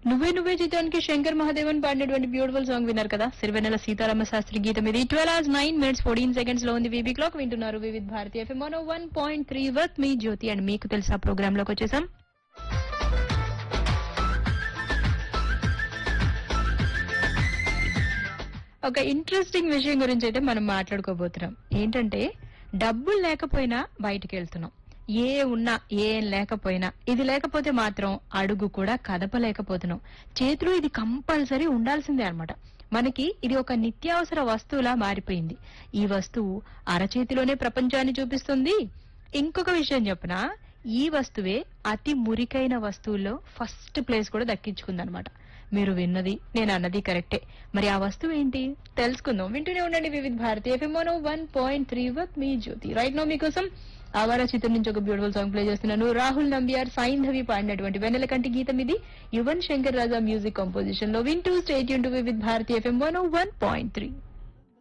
నువ్వే నువ్వే చిత్రానికి శంకర్ మహాదేవన్ పాడినటువంటి బ్యూటిఫుల్ సాంగ్ విన్నారు కదా సిరివెన్నెల సీతారామ శాస్త్రి గీతం ఇది twelve hours nine minutes fourteen seconds లో ఉంది వీబీ క్లాక్ వింటున్నారు Vividh Bharati FM one point three worth me Jyothi and మీకు తెలుసా ప్రోగ్రామ్ లోకి వచ్చేసాం ఒక ఇంట్రెస్టింగ్ విషయం గురించి అయితే మనం మాట్లాడుకోబోతున్నాం ఏంటంటే డబ్బులు లేకపోయినా బయటికి వెళ్తున్నాం ఏ ఉన్నా ఏం లేకపోయినా ఇది లేకపోతే మాత్రం అడుగు కూడా కదపలేకపోతున్నాం చేతిలో ఇది కంపల్సరీ ఉండాల్సిందే అన్నమాట మనకి ఇది ఒక నిత్యావసర వస్తువులా మారిపోయింది ఈ వస్తువు అరచేతిలోనే ప్రపంచాన్ని చూపిస్తుంది ఇంకొక విషయం చెప్పనా ఈ వస్తువే అతి మురికైన వస్తువుల్లో ఫస్ట్ ప్లేస్ కూడా దక్కించుకుందనమాట మీరు విన్నది నేను అన్నది కరెక్టే మరి ఆ వస్తువు ఏంటి తెలుసుకుందాం వింటూనే ఉండండి Vividh Bharati FM one point three worth మీ జ్యోతి రైట్ నో మీకోసం ఆవారా చిత్రం నుంచి ఒక బ్యూటిఫుల్ సాంగ్ ప్లే చేస్తున్నాను రాహుల్ నంబియార్ సైంధవి పాడినటువంటి వెన్నెల కంటి గీతం ఇది యువన్ శంకర్ రాజా మ్యూజిక్ కంపోజిషన్ లో వింటూ stay tuned to Vividh Bharati FM one point three